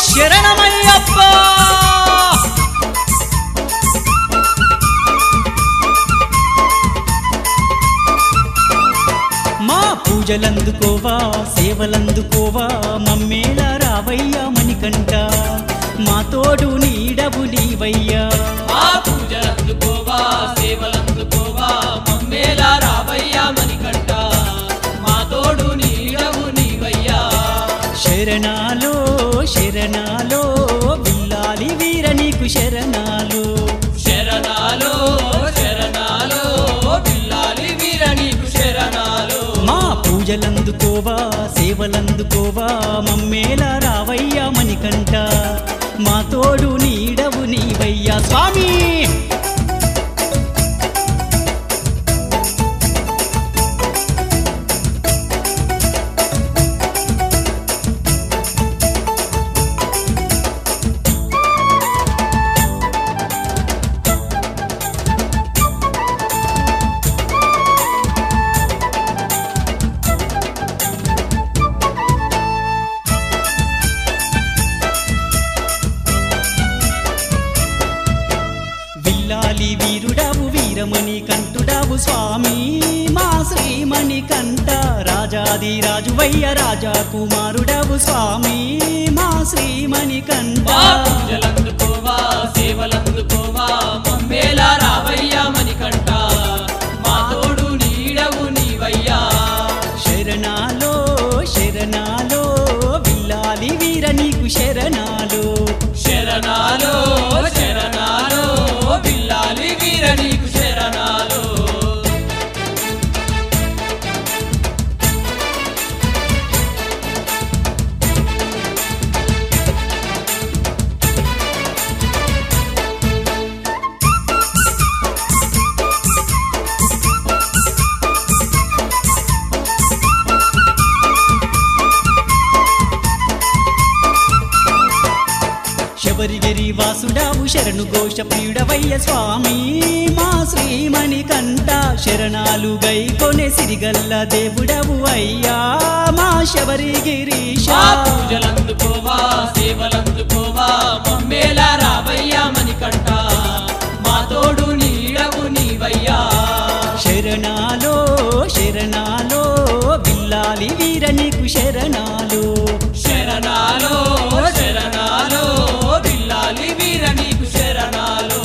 శరణమయ్యప్ప మా పూజలందుకోవా సేవలందుకోవా మమ్మేళ రావయ్యా మణికంట మా తోడు నీడవు నీవయ్యా మా పూజలందుకోవా సేవలందుకోవా మమ్మేలా రావయ్యా మణికంట మా తోడు నీడవు నీవయ్యా శరణాలో శరణాలో బిల్లాలి వీర నీకు శరణాలు శరణాలో శరణాలో బిల్లాలి వీర నీకు శరణాలు మా పూజలందుకోవా సేవలందుకోవా మమ్మేళ రావయ్యా మణికంట మా తోడు నీడవు నీవయ్యా స్వామి విల్లాలి వీరుడావు వీరమణి కంటుడావు స్వామి మా శ్రీమణి కంట రాజాది రాజువయ్య రాజా కుమారుడావు స్వామి మా శ్రీమణి కంట మా పూజలందుకోవా సేవలందుకోవా మమ్మేలా రావయ్యా మణికంట మా తోడు నీడవు నీవయ్యా శరణాలో శరణాలో విల్లాలి వీర నీకు శరణాలు శరణాలో శరణాలో బిల్లాలి వీర నీకు శరణాలు శబరిగిరి వాసుడావు శరణు ఘోష ప్రియుడవయ్య స్వామి మా శ్రీమణి కంట శరణాలు గై కొనే సిరిగల్ల దేవుడవు అయ్యా మా శబరిగిరీశ మా పూజలందుకోవా సేవలందుకోవా మమ్మేలా రావయ్యా మణికంట మా తోడు నీడవు నీవయ్యా శరణాలో శరణాలో బిల్లాలి వీర నీకు శరణాలు శరణాలో శరణాలో బిల్లాలి వీర నీకు శరణాలు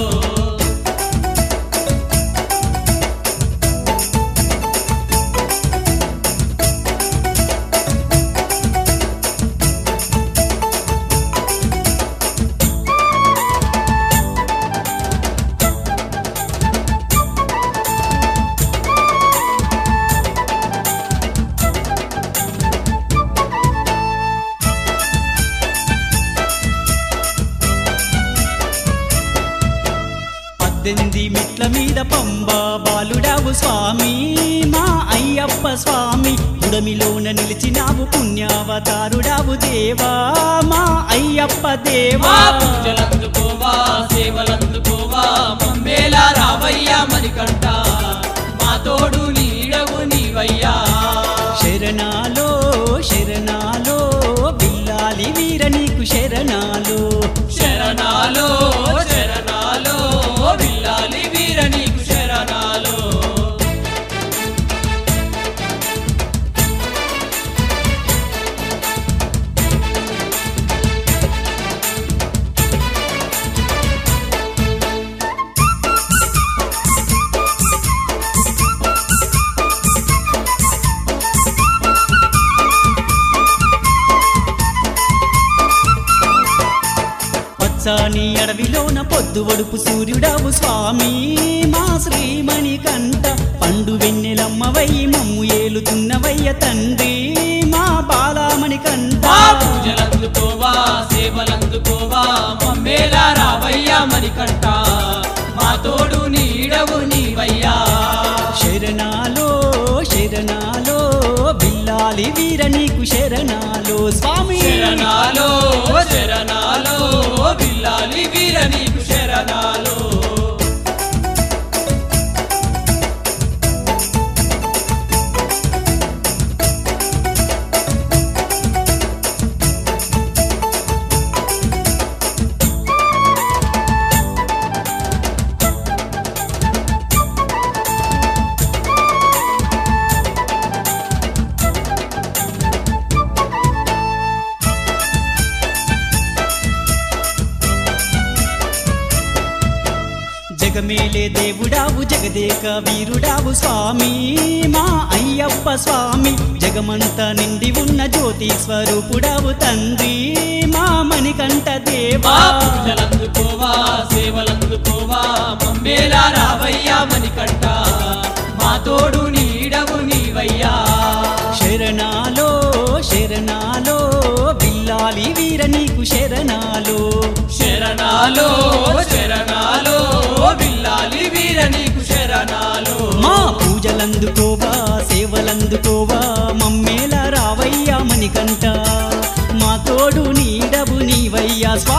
పద్దెనిమిది మెట్ల మీద పంబా బాలుడావు స్వామి మా అయ్యప్ప స్వామి ఉడమిలోన నిలిచినావు పుణ్యావతారుడావు దేవా మా అయ్యప్ప దేవా మా పూజలందుకోవా సేవలందుకోవా మమ్మేలా రావయ్యా మణికంట మా తోడు నీడవు నీవయ్యా శరణాలో శరణాలో బిల్లాలి వీర నీకు శరణాలు శరణాలో శరణాలో బిల్లాలి వీర నీకు శరణాలు పచ్చని అడవిలోన పొద్దు ఒడుపు సూర్యుడావు స్వామి మా శ్రీమణి కంట పండు వెన్నెలమ్మవయ్యి మమ్ము ఏలుతున్నవయ్య తండ్రి మా బాలామణి కంట మా పూజలందుకోవా సేవలందుకోవా మమ్మేలా రావయ్యా మణికంట మా తోడు నీడవు నీవయ్యా శరణాలో శరణాలో బిల్లాలి వీర నీకు శరణాలు స్వామి శరణాలో శరణాలో బిల్లాలి వీర నీకు శరణాలు జగమేలే దేవుడావు జగదేక వీరుడావు స్వామి మా అయ్యప్ప స్వామి జగమంతా నిండి ఉన్న జ్యోతి స్వరూపుడావు తండ్రి మా మణికంఠ మా దేవా పూజలందుకోవా సేవలందుకోవా మమ్మేలా రావయ్యా మణికంట మా తోడు నీడవు నీవయ్యా శరణాలో శరణాలో బిల్లాలి వీర నీకు శరణాలో శరణాలో శరణాలో బిల్లాలి వీర నీకు శరణాలో మా పూజలందుకోవా సేవలందుకోవా మమ్మేల రావయ్యా మణికంట మా తోడు నీడవు నీవయ్యా స్వామి